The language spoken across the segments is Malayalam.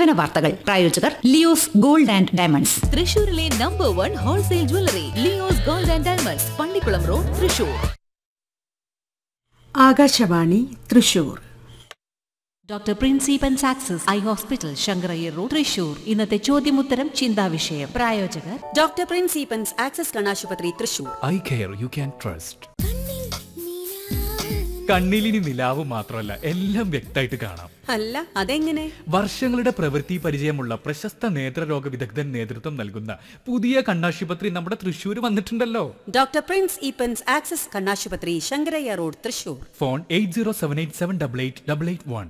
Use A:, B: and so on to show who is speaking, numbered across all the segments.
A: സേവന വാർത്തകൾ പ്രായോജകർ ലിയോസ് ഗോൾഡ് ആൻഡ് ഡയമണ്ട്സ്
B: തൃശൂരിലെ number one wholesale jewellery Leo's gold and diamonds Pallikulam road Thrissur
C: Akashvani Thrissur
B: doctor പ്രിൻസിപ്പൻ access eye hospital Sankarayyar road Thrissur ഇന്നത്തെ ചോദ്യമുത്തരം ചിന്താവിഷയം പ്രായോജകർ
D: ഡോക്ടർ പ്രിൻസിപ്പൻസ് ആക്സസ് കണ്ണാശുപത്രി Thrissur
E: eye care you can trust കണ്ണിലിനി നിലാവ് മാത്രമല്ല എല്ലാം വ്യക്തമായിട്ട് കാണാം
D: അല്ല അതെങ്ങനെ
E: വർഷങ്ങളുടെ പ്രവൃത്തി പരിചയമുള്ള പ്രശസ്ത നേത്രരോഗ വിദഗ്ധൻ നേതൃത്വം നൽകുന്ന പുതിയ കണ്ണാശുപത്രി നമ്മുടെ തൃശ്ശൂർ വന്നിട്ടുണ്ടല്ലോ
D: ഡോക്ടർ പ്രിൻസ് ഈപ്പൻസ് ആക്സസ് കണ്ണാശുപത്രി Sankarayya road Thrissur
E: phone eight zero seven eight seven double eight double eight one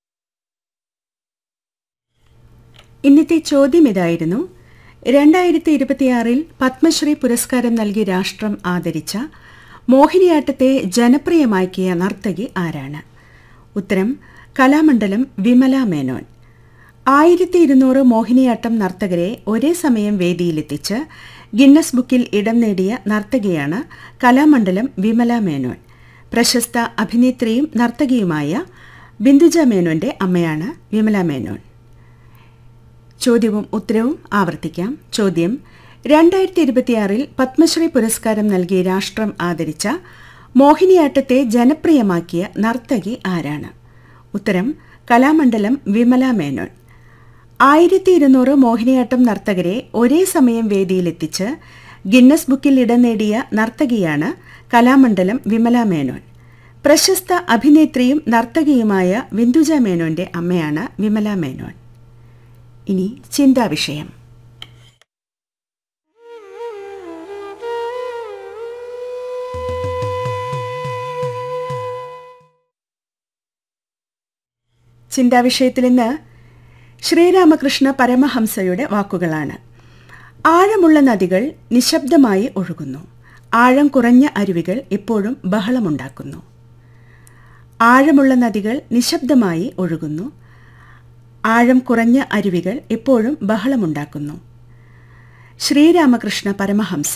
C: ഇന്നത്തെ ചോദ്യം ഇതായിരുന്നു രണ്ടായിരത്തി ഇരുപത്തിയാറിൽ പത്മശ്രീ പുരസ്കാരം നൽകി രാഷ്ട്രം ആദരിച്ച മോഹിനിയാട്ടത്തെ ജനപ്രിയമാക്കിയ നർത്തകി ആരാണ് ഉത്തരം കലാമണ്ഡലം വിമല മേനോൻ ആയിരത്തി ഇരുന്നൂറ് മോഹിനിയാട്ടം നർത്തകരെ ഒരേ സമയം വേദിയിലെത്തിച്ച് ഗിന്നസ് ബുക്കിൽ ഇടം നേടിയ നർത്തകിയാണ് കലാമണ്ഡലം വിമല മേനോൻ പ്രശസ്ത അഭിനേത്രിയും നർത്തകിയുമായ ബിന്ദുജ മേനോന്റെ അമ്മയാണ് വിമല മേനോൻ ചോദ്യവും ഉത്തരവും ആവർത്തിക്കാം ചോദ്യം രണ്ടായിരത്തി ഇരുപത്തിയാറിൽ പത്മശ്രീ പുരസ്കാരം നൽകി രാഷ്ട്രം ആദരിച്ച മോഹിനിയാട്ടത്തെ ജനപ്രിയമാക്കിയ നർത്തകി ആരാണ് ഉത്തരം കലാമണ്ഡലം വിമല മേനോൻ ആയിരത്തി ഇരുന്നൂറ് മോഹിനിയാട്ടം നർത്തകരെ ഒരേ സമയം വേദിയിലെത്തിച്ച് ഗിന്നസ് ബുക്കിൽ ഇടം നേടിയ നർത്തകിയാണ് കലാമണ്ഡലം വിമല മേനോൻ പ്രശസ്ത അഭിനേത്രിയും നർത്തകിയുമായ വിന്ദുജ മേനോന്റെ അമ്മയാണ് വിമല മേനോൻ ഇനി ചിന്താവിഷയം ചിന്താവിഷയത്തിൽ ഇന്ന് ശ്രീരാമകൃഷ്ണ പരമഹംസയുടെ വാക്കുകളാണ് ആഴമുള്ള നദികൾ നിശബ്ദമായി ഒഴുകുന്നു ആഴം കുറഞ്ഞ അരുവികൾ എപ്പോഴും ബഹളമുണ്ടാക്കുന്നു ആഴമുള്ള നദികൾ നിശബ്ദമായി ഒഴുകുന്നു ആഴം കുറഞ്ഞ അരുവികൾ എപ്പോഴും ബഹളമുണ്ടാക്കുന്നു ശ്രീരാമകൃഷ്ണ പരമഹംസ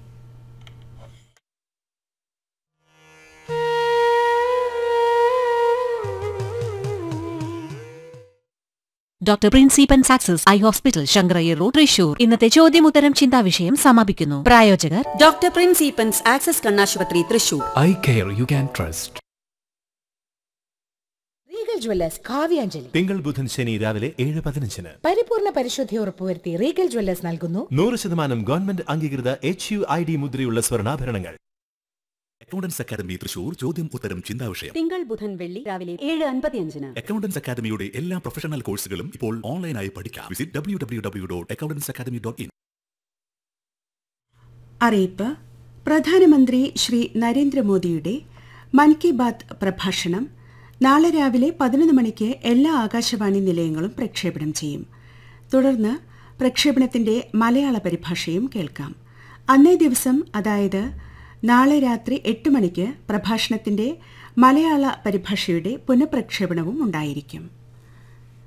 B: ഡോക്ടർ പ്രിൻസിപ്പൻ access eye hospital Sankarayyar road Thrissur ഇന്നത്തെ ചോദ്യമുത്തരം ചിന്താവിഷയം സമാപിക്കുന്നു പ്രായോജകർ
D: ഡോക്ടർ പ്രിൻസ് ഈപ്പൻസ് ആക്സസ് കണ്ണാശുപത്രി Thrissur
E: eye care you can trust
F: Regal jewellers Kavyanjali
G: തിങ്കൾ ബുധൻ ശനി രാവിലെ ഏഴ് പതിനഞ്ചിന്
F: പരിപൂർണ പരിശുദ്ധി ഉറപ്പുവരുത്തി റീഗൽ ജ്വല്ലേഴ്സ് നൽകുന്നു
G: നൂറ് ശതമാനം ഗവൺമെന്റ് അംഗീകൃത എച്ച് യു ഐ ഡി മുദ്രയുള്ള സ്വർണ്ണാഭരണങ്ങൾ
H: അക്കൗണ്ടൻസ് അക്കാദമി തൃശൂർ ചോദ്യം ഉത്തരം ചിന്താവിഷയം
D: തിങ്കൾ ബുധൻ വെള്ളി രാവിലെ ഏഴ് അൻപത്തിയഞ്ചിന്
H: അക്കൗണ്ടൻസ് അക്കാദമിയുടെ എല്ലാ പ്രൊഫഷണൽ കോഴ്സുകളും ഇപ്പോൾ ഓൺലൈനായി പഠിക്കാം visit W W W dot accountants academy dot in
C: അറിയിപ്പ് പ്രധാനമന്ത്രി ശ്രീ നരേന്ദ്രമോദിയുടെ മൻ കി ബാത്ത് പ്രഭാഷണം നാളെ രാവിലെ പതിനൊന്ന് മണിക്ക് എല്ലാ ആകാശവാണി നിലയങ്ങളും പ്രക്ഷേപണം ചെയ്യും തുടർന്ന് പ്രക്ഷേപണത്തിന്റെ മലയാള പരിഭാഷയും കേൾക്കാം അന്നേ ദിവസം അതായത് നാളെ രാത്രി എട്ട് മണിക്ക് പ്രഭാഷണത്തിന്റെ മലയാള പരിഭാഷയുടെ പുനഃപ്രക്ഷേപണവും ഉണ്ടായിരിക്കും